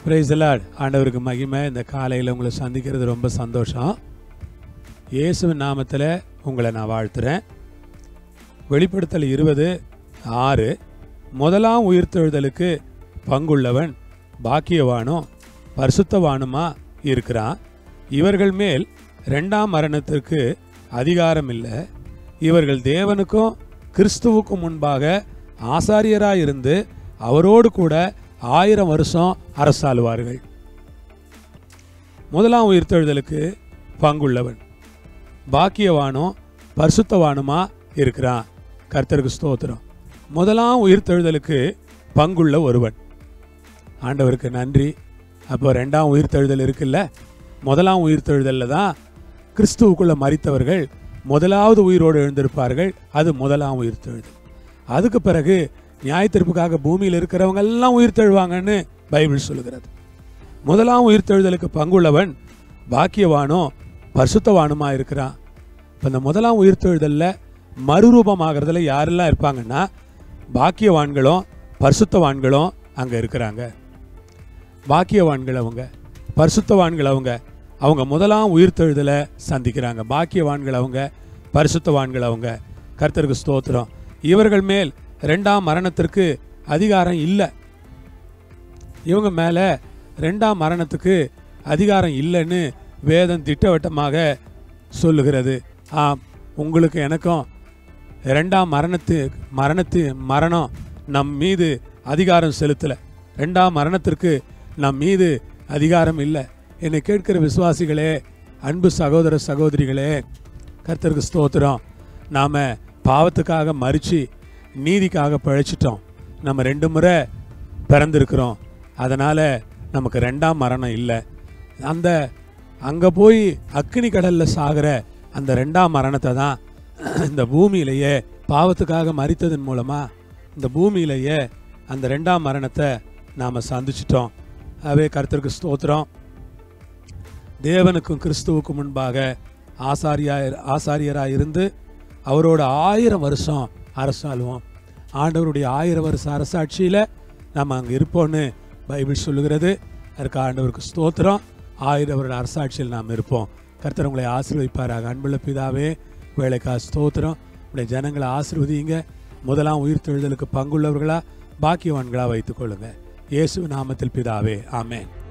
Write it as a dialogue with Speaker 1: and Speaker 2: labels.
Speaker 1: price Lord ஆண்டவருக்கு மகிமை இந்த காலையில் உங்களை சந்திக்கிறது ரொம்ப சந்தோஷம் இயேசுவின் நாமத்தில் உங்களை நான் வாழ்த்துறேன் வெளிப்படுத்தல் இருபது ஆறு முதலாம் உயிர்த்தெழுதலுக்கு பங்குள்ளவன் பாக்கியவானும் பரிசுத்தவானுமா இருக்கிறான் இவர்கள் மேல் ரெண்டாம் மரணத்திற்கு அதிகாரம் இல்லை இவர்கள் தேவனுக்கும் கிறிஸ்துவுக்கும் முன்பாக ஆசாரியராய் இருந்து அவரோடு கூட ஆயிரம் வருஷம் அரசாளுவார்கள் முதலாம் உயிர்த்தெழுதலுக்கு பங்குள்ளவன் பாக்கியவானும் பரிசுத்தவானுமா இருக்கிறான் கர்த்தருக்கு ஸ்தோத்திரம் முதலாம் உயிர்த்தெழுதலுக்கு பங்குள்ள ஒருவன் ஆண்டவருக்கு நன்றி அப்போ ரெண்டாம் உயிர்த்தெழுதல் இருக்குல்ல முதலாம் உயிர்த்தெழுதலில் தான் கிறிஸ்துவுக்குள்ள மறித்தவர்கள் முதலாவது உயிரோடு எழுந்திருப்பார்கள் அது முதலாம் உயிர்த்தெழுதல் அதுக்கு பிறகு நியாயத்தீர்ப்புக்காக பூமியில் இருக்கிறவங்க எல்லாம் உயிர்த்தெழுவாங்கன்னு பைபிள் சொல்லுகிறது முதலாம் உயிர்த்தெழுதலுக்கு பங்குள்ளவன் பாக்கியவானோ பரிசுத்தவானுமா இருக்கிறான் இப்போ இந்த முதலாம் உயிர்த்தெழுதலில் மறுரூபமாகறதுல யாரெல்லாம் இருப்பாங்கன்னா பாக்கியவான்களும் பரிசுத்தவான்களும் அங்கே இருக்கிறாங்க பாக்கியவான்கள் அவங்க பரிசுத்தவான்கள் அவங்க அவங்க முதலாம் உயிர்த்தெழுதலை சந்திக்கிறாங்க பாக்கியவான்கள் அவங்க பரிசுத்தவான்கள் அவங்க கர்த்தருக்கு ஸ்தோத்திரம் இவர்கள் மேல் ரெண்டாம் மரணத்திற்கு அதிகாரம் இல்லை இவங்க மேலே ரெண்டாம் மரணத்துக்கு அதிகாரம் இல்லைன்னு வேதம் திட்டவட்டமாக சொல்லுகிறது ஆம் உங்களுக்கு எனக்கும் ரெண்டாம் மரணத்து மரணத்து மரணம் நம் மீது அதிகாரம் செலுத்தலை ரெண்டாம் மரணத்திற்கு நம் மீது அதிகாரம் இல்லை என்னை கேட்கிற விசுவாசிகளே அன்பு சகோதர சகோதரிகளே கர்த்தருக்கு ஸ்தோத்திரம் நாம் பாவத்துக்காக மறித்து நீதிக்காக பழைச்சிட்டோம் நம்ம ரெண்டு முறை பிறந்திருக்கிறோம் அதனால் நமக்கு ரெண்டாம் மரணம் இல்லை அந்த அங்கே போய் அக்கினி கடலில் சாகிற அந்த ரெண்டாம் மரணத்தை தான் இந்த பூமியிலேயே பாவத்துக்காக மறித்ததன் மூலமாக இந்த பூமியிலேயே அந்த ரெண்டாம் மரணத்தை நாம் சந்திச்சிட்டோம் அவே கர்த்தருக்கு ஸ்தோத்திரம் தேவனுக்கும் கிறிஸ்துவுக்கும் முன்பாக ஆசாரியா ஆசாரியராக இருந்து அவரோட ஆயிரம் வருஷம் அரசாளுவோம் ஆண்டவருடைய ஆயிரம் வருஷ அரசாட்சியில் நம்ம அங்கே இருப்போம்னு பைபிள் சொல்லுகிறது அதற்கு ஆண்டவருக்கு ஸ்தோத்திரம் ஆயிரம் வருட அரசாட்சியில் நாம் இருப்போம் கர்த்தர் உங்களை ஆசீர்வதிப்பாராக அன்புள்ள பிதாவே வேலைக்கா ஸ்தோத்திரம் உடைய ஜனங்களை ஆசீர்வதிங்க முதலாம் உயிர்த்தெழுதலுக்கு பங்குள்ளவர்களா பாக்கியவான்களா வைத்துக் கொள்ளுங்க இயேசு நாமத்தில் பிதாவே ஆமென்